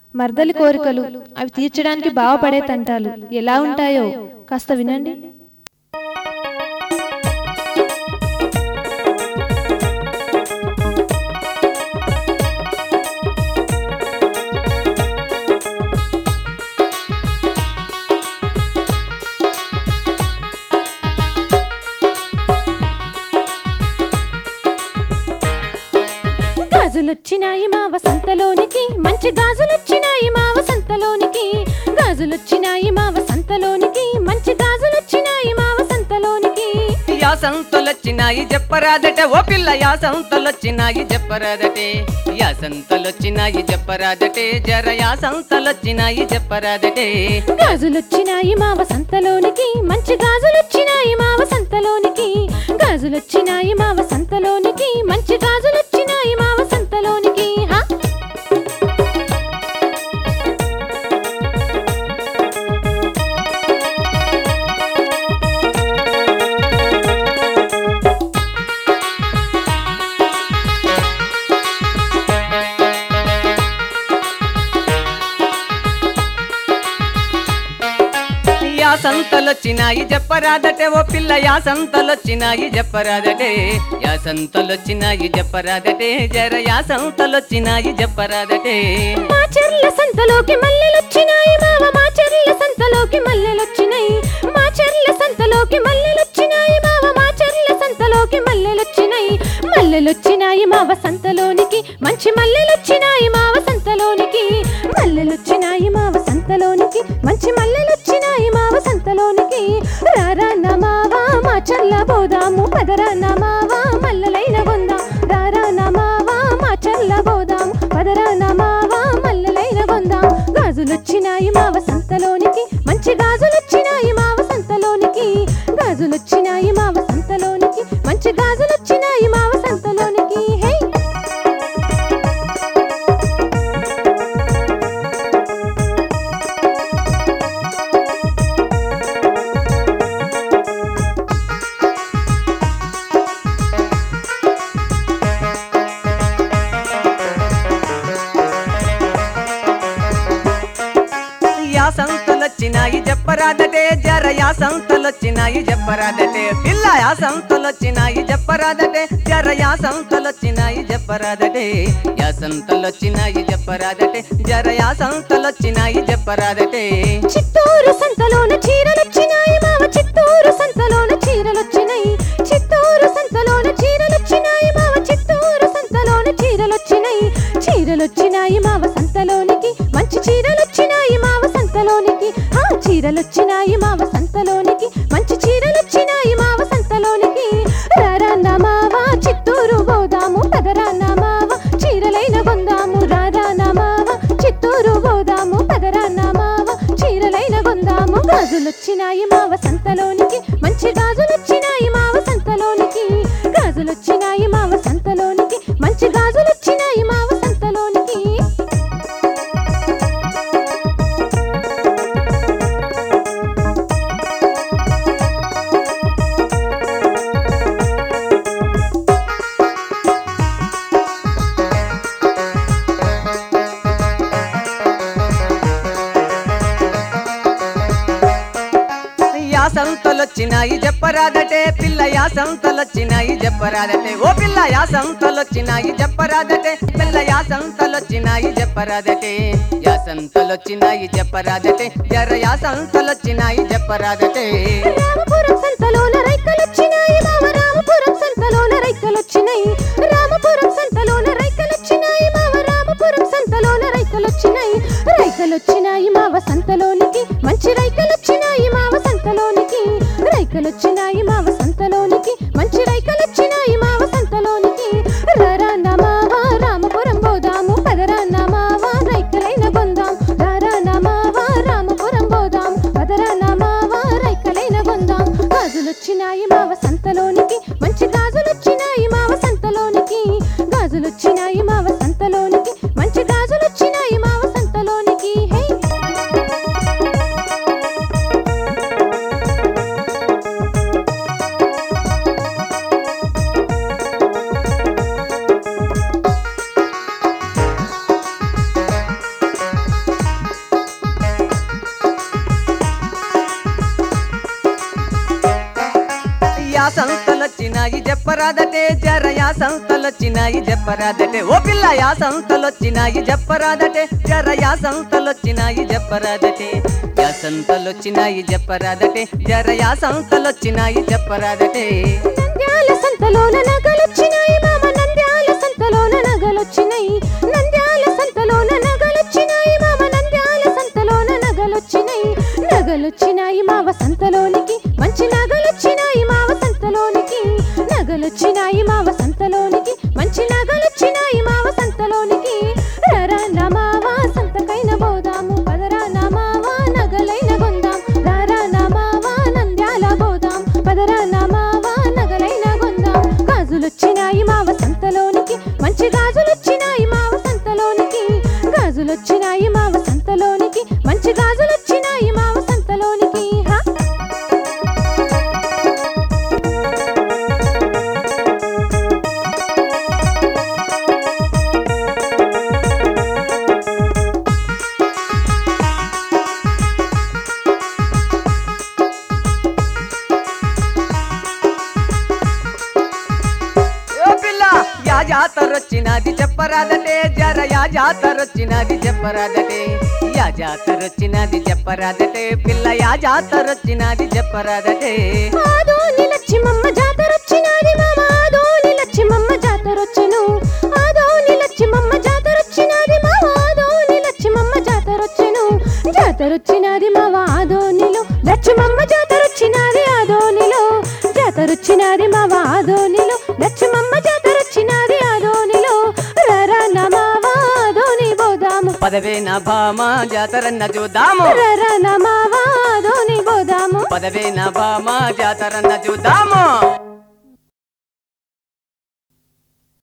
మర్దలి కోరికలు అవి తీర్చడానికి బావపడే తంటాలు ఎలా ఉంటాయో కాస్త వినండి గాజులొచ్చినాయి మా వసంతలోనికి మంచి గాజులొచ్చినాయి మా వసంతలోనికి గాజులొచ్చినాయి మా వసంతలోనికి మంచి గాజులొచ్చినాయి మా వసంతలోనికి యాసంతలొచ్చినాయి చెప్పరాదట ఓ పిల్ల యాసంతలొచ్చినాయి చెప్పరాదటే యాసంతలొచ్చినాయి చెప్పరాదటే జర యాసంతలొచ్చినాయి చెప్పరాదటే గాజులొచ్చినాయి మా వసంతలోనికి మంచి గాజులొచ్చినాయి మా వసంతలోనికి గాజులొచ్చినాయి మా వసంతలోనికి మంచి గాజులొచ్చినాయి మా వసంతలోనికి హా యాసంతలొచ్చినాయి చెప్పరాదటే ఓ పిల్ల యాసంతలొచ్చినాయి చెప్పరాదటే యాసంతలొచ్చినాయి చెప్పరాదటే జర యాసంతలొచ్చినాయి చెప్పరాదటే మా చెర్ల సంతలోకి మల్లెలొచ్చినాయి మావ మా చెర్ల సంతలోకి మల్లెలొచ్చినాయి మా చెర్ల సంతలోకి మల్లెలొచ్చినాయి మావ మా చెర్ల సంతలోకి మల్లెలొచ్చినాయి మల్లెలొచ్చినాయి మా వసంతలోనికి మంచి మల్లెలొచ్చినాయి మా వసంతలోనికి మల్లెలొచ్చినాయి మా వసంతలోనికి మంచి మల్లెలొచ్చినాయి మా వసంతలోనికి రారా నమావా మా చల్ల బోదాము పదరా నమావా మల్లెలైన కొందాం రారా నమావా మా చల్ల బోదాము పదరా నమావా మల్లెలైన కొందాం గాజులొచ్చినాయి మా వసంతలోనికి మంచి గాజులొచ్చినాయి మా వసంతలోనికి గాజులొచ్చినాయి మా వసంతలోనికి మంచి గాజులొచ్చినాయి మా వసంతలోనికి హే యాసంతలొచ్చినాయి చెప్పరాదటే జర యాసంతలొచ్చినాయి చెప్పరాదటే పిల్ల యాసంతలొచ్చినాయి చెప్పరాదటే జర యాసంతలొచ్చినాయి చెప్పరాదటే యాసంతలొచ్చినాయి చెప్పరాదటే జర యాసంతలొచ్చినాయి చెప్పరాదటే చిత్తూరు సంతలోన చీరలొచ్చినాయి మావ చిత్తూరు సంతలోన చీరలొచ్చినాయి చిత్తూరు సంతలోన చీరలొచ్చినాయి మావ చిత్తూరు సంతలోన చీరలొచ్చినాయి చీరలొచ్చినాయి మావ సంతలోనికి మంచి చీరలొచ్చినాయి మావ సంతలోనికి ఆ చీరలొచ్చినాయి మావ సంతలోనికి మంచి చీరలొచ్చినాయి మావ సంతలోనికి రారాన్న మావ చిత్తూరు పోదాము పదరాన్న మావ చీరలైన కొందాము రారాన్న మావ చిత్తూరు పోదాము పదరాన్న మావ చీరలైన కొందాము గాజులొచ్చినాయి మా వసంతలోనికి మంచి గాజులొచ్చినాయి మా వసంతలోనికి గాజులొచ్చినాయి మా వసంతలోనికి మంచి గాజులొచ్చినాయి మా వసంతలోనికి యాసంతలొచ్చినాయి చెప్పరాదటే పిల్ల యాసంతలొచ్చినాయి చెప్పరాదటే ఓ పిల్ల యాసంతలొచ్చినాయి చెప్పరాదటే పిల్ల యాసంతలొచ్చినాయి చెప్పరాదటే యాసంతలొచ్చినాయి చెప్పరాదటే జర యాసంతలొచ్చినాయి చెప్పరాదటే రామపురం సంతలోన రైకలొచ్చినాయి మావ రామపురం సంతలోన రైకలొచ్చినాయి రామపురం సంతలోన రైకలొచ్చినాయి మావ రామపురం సంతలోన రైకలొచ్చినాయి రైకలొచ్చినాయి మావ సంతలోనికి మంచి రైకలొచ్చినాయి మావ సంతలోనికి రైకలొచ్చినాయి మావ సంతలోనికి మంచి రైకలొచ్చినాయి మావ సంతలోనికి రారా నమావ రామపురం పోదాము పదరా నమావ రైకలైన కొందాం రారా నమావ రామపురం పోదాం పదరా నమావ రైకలైన కొందాం గాజులొచ్చినాయి మా వసంతలోనికి మంచి గాజులొచ్చినాయి మా వసంతలోనికి గాజులొచ్చినాయి మా వసంతలోనికి మంచి గాజులొచ్చినాయి మా వసంతలోనికి హే చెప్పరాదటే జరయా సంస్థలొచ్చినాయి చెప్పరాదటే ఓ పిల్ల యా సంస్థలొచ్చినాయి చెప్పరాదటే జరయా సంస్థలొచ్చినాయి చెప్పరాదటే యా సంస్థలొచ్చినాయి చెప్పరాదటే జరయా సంస్థలొచ్చినాయి చెప్పరాదటే నంద్యాల సంతలోన నగలొచ్చినాయి మామ నంద్యాల సంతలోన నగలొచ్చినాయి నంద్యాల సంతలోన నగలొచ్చినాయి మామ నంద్యాల సంతలోన నగలొచ్చినాయి నగలొచ్చినాయి మావ సంతలోనికి మంచి నగలొచ్చినాయి మావ సంతలోనికి నగలొచ్చినాయి మావ సంతలోనికి మంచి నగలొచ్చినాయి మావ సంతలోనికి రరా నమావా సంతకైన బోదాము పదరా నమావా నగలైన గొందాం రారా నమావా నంద్యాల బోదాం పదరా నమావా నగలైన గొందాం గాజులొచ్చినాయి మావ సంతలోనికి మంచి గాజులొచ్చినాయి మావ సంతలోనికి గాజులొచ్చినాయి మావ సంతలోనికి మంచి గాజులొచ్చినాయి మావ సంతలోనికి హా ఓ పిల్ల యా జాతరొచ్చినది చెప్పరాదటే జర యా జాతరొచ్చినది చెప్పరాదటే యా జాతరొచ్చినది చెప్పరాదటే పిల్ల యా జాతరొచ్చినది చెప్పరాదటే ఆదోని లచ్చిమమ్మ జాతరొచ్చినాది మామ ఆదోని లచ్చిమమ్మ జాతరొచ్చెను ఆదోని లచ్చిమమ్మ జాతరొచ్చినాది మామ ఆదోని లచ్చిమమ్మ జాతరొచ్చెను జాతరొచ్చినాది మావ ఆదోనిలో లచ్చిమమ్మ జాతరొచ్చినాది ఆదోనిలో జాతరొచ్చినాది మావ ఆదోనిలో లచ్చిమమ్మ జాతరొచ్చినాది ఆదోనిలో రరా నమావా ఆదోని బోదాము పదవే నా భామ జాతరన్న చూద్దాము రరా నమావా ఆదోని బోదాము పదవే నా భామ జాతరన్న చూద్దాము